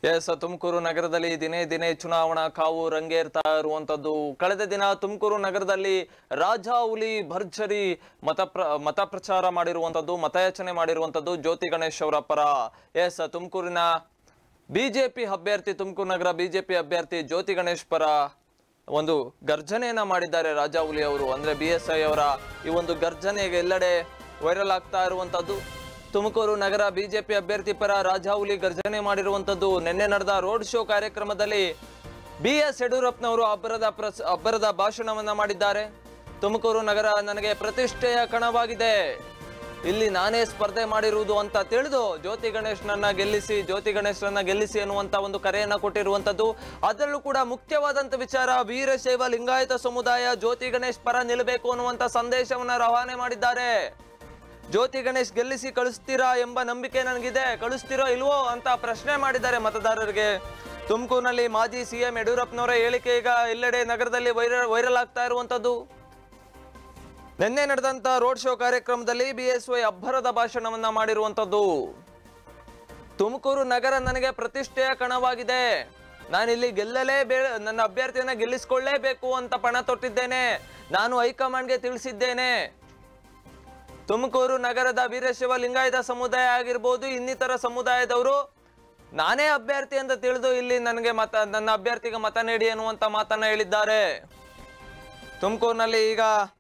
S Tumakuru ನಗರದಲ್ಲಿ ದಿನೇ ದಿನೇ ಚುನಾವಣಾ ಕಾವು ರಂಗೇರ್ತಾ ಇರುವಂತದ್ದು ಕಳೆದ ದಿನ ತುಮಕೂರು ನಗರದಲ್ಲಿ ರಾಜಾಹುಲಿ ಭರ್ಜರಿ ಮತ ಪ್ರ ಮತ ಪ್ರಚಾರ ಮಾಡಿರುವಂತದ್ದು ಮತಯಾಚನೆ ಮಾಡಿರುವಂತದ್ದು ಜ್ಯೋತಿ ಗಣೇಶ್ ಅವರ ಪರ ಎಸ್ ತುಮಕೂರಿನ ಬಿಜೆಪಿ ಅಭ್ಯರ್ಥಿ ತುಮಕೂರು ನಗರ ಬಿಜೆಪಿ ಅಭ್ಯರ್ಥಿ ಜ್ಯೋತಿ ಗಣೇಶ್ ಪರ ಒಂದು ಗರ್ಜನೆಯನ್ನ ಮಾಡಿದ್ದಾರೆ ರಾಜಾಹುಲಿ ಅವರು ಅಂದ್ರೆ ಬಿ ಎಸ್ ಐ ಅವರ ಈ ಒಂದು ಗರ್ಜನೆಗೆ ಎಲ್ಲೆಡೆ ವೈರಲ್ ಆಗ್ತಾ ಇರುವಂತದ್ದು ತುಮಕೂರು ನಗರ ಬಿಜೆಪಿ ಅಭ್ಯರ್ಥಿ ಪರ ರಾಜಾಹುಲಿ ಗರ್ಜನೆ ಮಾಡಿರುವಂತದ್ದು ನಿನ್ನೆ ನಡೆದ ರೋಡ್ ಶೋ ಕಾರ್ಯಕ್ರಮದಲ್ಲಿ ಬಿ ಎಸ್ ಯಡಿಯೂರಪ್ಪನವರು ಅಬ್ಬರದ ಪ್ರಸ್ ಅಬ್ಬರದ ಭಾಷಣವನ್ನ ಮಾಡಿದ್ದಾರೆ ತುಮಕೂರು ನಗರ ನನಗೆ ಪ್ರತಿಷ್ಠೆಯ ಕಣವಾಗಿದೆ ಇಲ್ಲಿ ನಾನೇ ಸ್ಪರ್ಧೆ ಮಾಡಿರುವುದು ಅಂತ ತಿಳಿದು ಜ್ಯೋತಿ ಗಣೇಶ್ನನ್ನ ಗೆಲ್ಲಿಸಿ ಜ್ಯೋತಿ ಗಣೇಶ್ನನ್ನ ಗೆಲ್ಲಿಸಿ ಅನ್ನುವಂತ ಒಂದು ಕರೆಯನ್ನ ಕೊಟ್ಟಿರುವಂತದ್ದು ಅದರಲ್ಲೂ ಕೂಡ ಮುಖ್ಯವಾದಂತ ವಿಚಾರ ವೀರಶೈವ ಲಿಂಗಾಯತ ಸಮುದಾಯ ಜ್ಯೋತಿ ಗಣೇಶ್ ಪರ ನಿಲ್ಲಬೇಕು ಅನ್ನುವಂತ ಸಂದೇಶವನ್ನ ರವಾನೆ ಮಾಡಿದ್ದಾರೆ ಜ್ಯೋತಿ ಗಣೇಶ್ ಗೆಲ್ಲಿಸಿ ಕಳಿಸ್ತೀರಾ ಎಂಬ ನಂಬಿಕೆ ನನಗಿದೆ ಕಳಿಸ್ತೀರೋ ಇಲ್ವೋ ಅಂತ ಪ್ರಶ್ನೆ ಮಾಡಿದ್ದಾರೆ ಮತದಾರರಿಗೆ ತುಮಕೂರಿನಲ್ಲಿ ಮಾಜಿ ಸಿಎಂ ಯಡಿಯೂರಪ್ಪನವರ ಹೇಳಿಕೆ ಈಗ ಎಲ್ಲೆಡೆ ನಗರದಲ್ಲಿ ವೈರಲ್ ವೈರಲ್ ಆಗ್ತಾ ಇರುವಂತದ್ದು ನಿನ್ನೆ ನಡೆದಂತ ರೋಡ್ ಶೋ ಕಾರ್ಯಕ್ರಮದಲ್ಲಿ ಬಿಎಸ್ವೈ ಅಬ್ಬರದ ಭಾಷಣವನ್ನ ಮಾಡಿರುವಂತದ್ದು ತುಮಕೂರು ನಗರ ನನಗೆ ಪ್ರತಿಷ್ಠೆಯ ಕಣವಾಗಿದೆ ನಾನಿಲ್ಲಿ ಗೆಲ್ಲಲೇ ಬೇ ನನ್ನ ಅಭ್ಯರ್ಥಿಯನ್ನ ಗೆಲ್ಲಿಸಿಕೊಳ್ಳೇಬೇಕು ಅಂತ ಪಣ ತೊಟ್ಟಿದ್ದೇನೆ ನಾನು ಹೈಕಮಾಂಡ್ಗೆ ತಿಳಿಸಿದ್ದೇನೆ ತುಮಕೂರು ನಗರದ ವೀರಶೈವ ಲಿಂಗಾಯತ ಸಮುದಾಯ ಆಗಿರ್ಬೋದು ಇನ್ನಿತರ ಸಮುದಾಯದವರು ನಾನೇ ಅಭ್ಯರ್ಥಿ ಅಂತ ತಿಳಿದು ಇಲ್ಲಿ ನನಗೆ ಮತ ನನ್ನ ಅಭ್ಯರ್ಥಿಗೆ ಮತ ನೀಡಿ ಅನ್ನುವಂತ ಮಾತನ್ನ ಹೇಳಿದ್ದಾರೆ ತುಮಕೂರಿನಲ್ಲಿ ಈಗ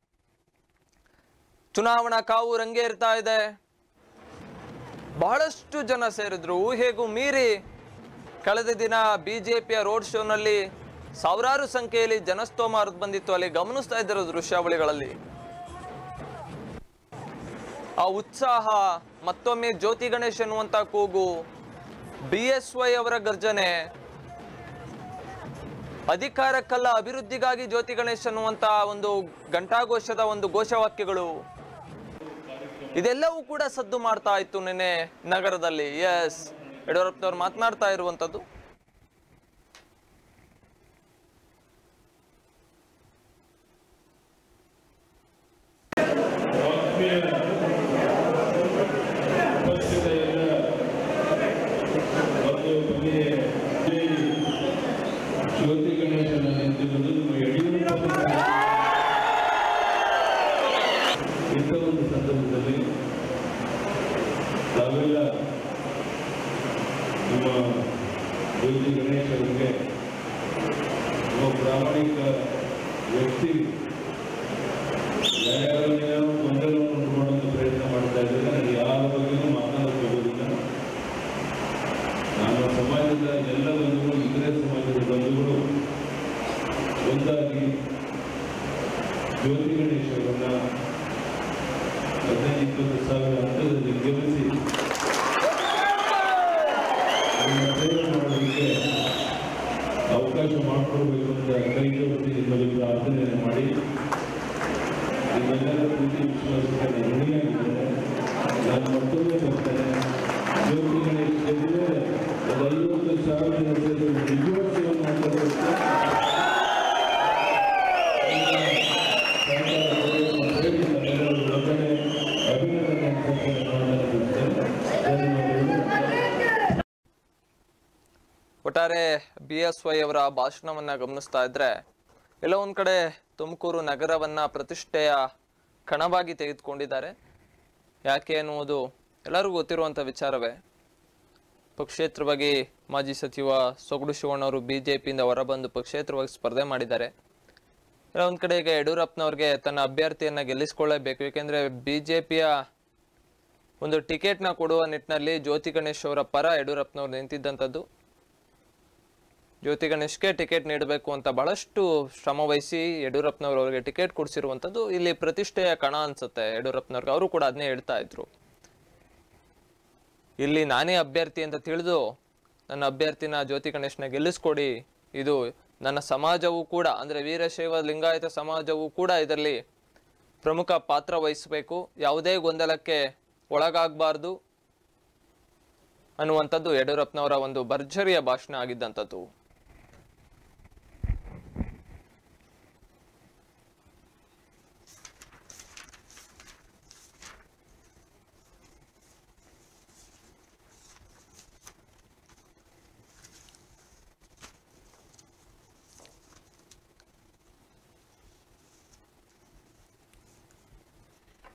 ಚುನಾವಣಾ ಕಾವು ರಂಗೇರ್ತಾ ಇದೆ ಬಹಳಷ್ಟು ಜನ ಸೇರಿದ್ರು ಊಹೆಗೂ ಮೀರಿ ಕಳೆದ ದಿನ ಬಿಜೆಪಿಯ ರೋಡ್ ಶೋನಲ್ಲಿ ಸಾವಿರಾರು ಸಂಖ್ಯೆಯಲ್ಲಿ ಜನಸ್ತೋಮ ಹರಿದು ಬಂದಿತ್ತು ಅಲ್ಲಿ ಗಮನಿಸ್ತಾ ಇದ್ದರು ದೃಶ್ಯಾವಳಿಗಳಲ್ಲಿ ಆ ಉತ್ಸಾಹ ಮತ್ತೊಮ್ಮೆ ಜ್ಯೋತಿ ಗಣೇಶ್ ಎನ್ನುವಂತ ಕೂಗು ಬಿ ಎಸ್ ವೈ ಅವರ ಗರ್ಜನೆ ಅಧಿಕಾರಕ್ಕಲ್ಲ ಅಭಿವೃದ್ಧಿಗಾಗಿ ಜ್ಯೋತಿ ಗಣೇಶ್ ಅನ್ನುವಂತ ಒಂದು ಘಂಟಾಘೋಷದ ಒಂದು ಘೋಷವಾಕ್ಯಗಳು ಇದೆಲ್ಲವೂ ಕೂಡ ಸದ್ದು ಮಾಡ್ತಾ ಇತ್ತು ನಿನ್ನೆ ನಗರದಲ್ಲಿ ಎಸ್ ಯಡಿಯೂರಪ್ಪನವ್ರು ಮಾತನಾಡ್ತಾ ಇರುವಂತದ್ದು ಆತ್ಮೀಯ ಪಕ್ಷದ ಎಲ್ಲ ಬಂಧು ಭಗಿನಿ ಜ್ಯೋತಿ ಗಣೇಶನ ನಿಂತಿರುವುದು ನಮ್ಮ ಯಡಿಯೂರಪ್ಪ ಇಂಥ ಒಂದು ಸಂದರ್ಭದಲ್ಲಿ ತಾವೆಲ್ಲ ನಿಮ್ಮ ಜ್ಯೋತಿ ಗಣೇಶ್ ಅವರಿಗೆ ಒಬ್ಬ ಪ್ರಾಮಾಣಿಕ ವ್ಯಕ್ತಿ ಯಾರ್ಯಾರನ್ನೇ ಗೊಂದಲವನ್ನು ಉಂಟು ಮಾಡುವಂತ ಪ್ರಯತ್ನ ಮಾಡ್ತಾ ಇದ್ದಾರೆ ನನಗೆ ಯಾರ ಬಗ್ಗೆನೂ ಮಾತನಾಡಕ್ಕೆ ಹೋಗೋದಿಲ್ಲ ನಮ್ಮ ಸಮಾಜದ ಎಲ್ಲ ಬಂಧುಗಳು ಇತರೆ ಸಮಾಜದ ಬಂಧುಗಳು ಒಂದಾಗಿ ಜ್ಯೋತಿ ಗಣೇಶ್ ಅವರನ್ನ ಹದಿನೈದು ಇಪ್ಪತ್ತು ಸಾವಿರ ಹಂತದಲ್ಲಿ ಗೆಲ್ಲಿಸಿ ನಮ್ಮ ಸೇವೆ ಮಾಡೋದಕ್ಕೆ ಅವಕಾಶ ಮಾಡಿಕೊಡ್ಬೇಕು ಅಂತ ಕೈ ಜೋಡಿಸಿ ನಿಮ್ಮಲ್ಲಿ ಪ್ರಾರ್ಥನೆ ಮಾಡಿ ನಿಮ್ಮೆಲ್ಲರ ಪ್ರೀತಿ ವಿಶ್ವಾಸಕ್ಕೆ ನಾನು ಋಣಿಯಾಗಿದ್ದೇನೆ ನಾನು ಮತ್ತೊಮ್ಮೆ ಬರ್ತೇನೆ ಜ್ಯೋತಿ ಗಣೇಶ್ ಗೆದ್ದರೆ ಒಂದು ಐವತ್ತು ಸಾವಿರ ಜನ ಸೇರಿ ಒಂದು ನಿಜವಾದ ಸೇವೆ ಮಾಡ್ತಾರೆ ಅಭಿನಂದನೆ ಧನ್ಯವಾದಗಳು ಒಟ್ಟಾರೆ ಬಿ ಎಸ್ ವೈ ಅವರ ಭಾಷಣವನ್ನ ಗಮನಿಸ್ತಾ ಇದ್ರೆ ಎಲ್ಲೋ ಒಂದ್ ಕಡೆ ತುಮಕೂರು ನಗರವನ್ನ ಪ್ರತಿಷ್ಠೆಯ ಕಣವಾಗಿ ತೆಗೆದುಕೊಂಡಿದ್ದಾರೆ ಯಾಕೆ ಅನ್ನುವುದು ಎಲ್ಲರಿಗೂ ಗೊತ್ತಿರುವಂತ ವಿಚಾರವೇ ಪಕ್ಷೇತರವಾಗಿ ಮಾಜಿ ಸಚಿವ ಸೊಗಡು ಶಿವಣ್ಣವರು ಬಿಜೆಪಿಯಿಂದ ಹೊರಬಂದು ಪಕ್ಷೇತರವಾಗಿ ಸ್ಪರ್ಧೆ ಮಾಡಿದ್ದಾರೆ ಎಲ್ಲ ಒಂದ್ ಕಡೆ ಈಗ ಯಡಿಯೂರಪ್ಪನವ್ರಿಗೆ ತನ್ನ ಅಭ್ಯರ್ಥಿಯನ್ನ ಗೆಲ್ಲಿಸಿಕೊಳ್ಳಬೇಕು ಏಕೆಂದ್ರೆ ಬಿಜೆಪಿಯ ಒಂದು ಟಿಕೆಟ್ನ ಕೊಡುವ ನಿಟ್ಟಿನಲ್ಲಿ ಜ್ಯೋತಿ ಗಣೇಶ್ ಅವರ ಪರ ಯಡಿಯೂರಪ್ಪನವ್ರು ನಿಂತಿದ್ದಂಥದ್ದು ಜ್ಯೋತಿ ಗಣೇಶ್ಗೆ ಟಿಕೆಟ್ ನೀಡಬೇಕು ಅಂತ ಬಹಳಷ್ಟು ಶ್ರಮ ವಹಿಸಿ ಯಡಿಯೂರಪ್ಪನವರು ಅವರಿಗೆ ಟಿಕೆಟ್ ಕೊಡಿಸಿರುವಂಥದ್ದು ಇಲ್ಲಿ ಪ್ರತಿಷ್ಠೆಯ ಕಣ ಅನ್ಸುತ್ತೆ ಯಡಿಯೂರಪ್ಪನವ್ರಿಗೆ ಅವರು ಕೂಡ ಅದನ್ನೇ ಹೇಳ್ತಾ ಇದ್ರು ಇಲ್ಲಿ ನಾನೇ ಅಭ್ಯರ್ಥಿ ಅಂತ ತಿಳಿದು ನನ್ನ ಅಭ್ಯರ್ಥಿನ ಜ್ಯೋತಿ ಗಣೇಶ್ನ ಗೆಲ್ಲಿಸ್ಕೊಡಿ ಇದು ನನ್ನ ಸಮಾಜವೂ ಕೂಡ ಅಂದ್ರೆ ವೀರಶೈವ ಲಿಂಗಾಯತ ಸಮಾಜವೂ ಕೂಡ ಇದರಲ್ಲಿ ಪ್ರಮುಖ ಪಾತ್ರ ವಹಿಸಬೇಕು ಯಾವುದೇ ಗೊಂದಲಕ್ಕೆ ಒಳಗಾಗಬಾರ್ದು ಅನ್ನುವಂಥದ್ದು ಯಡಿಯೂರಪ್ಪನವರ ಒಂದು ಭರ್ಜರಿಯ ಭಾಷಣ ಆಗಿದ್ದಂಥದ್ದು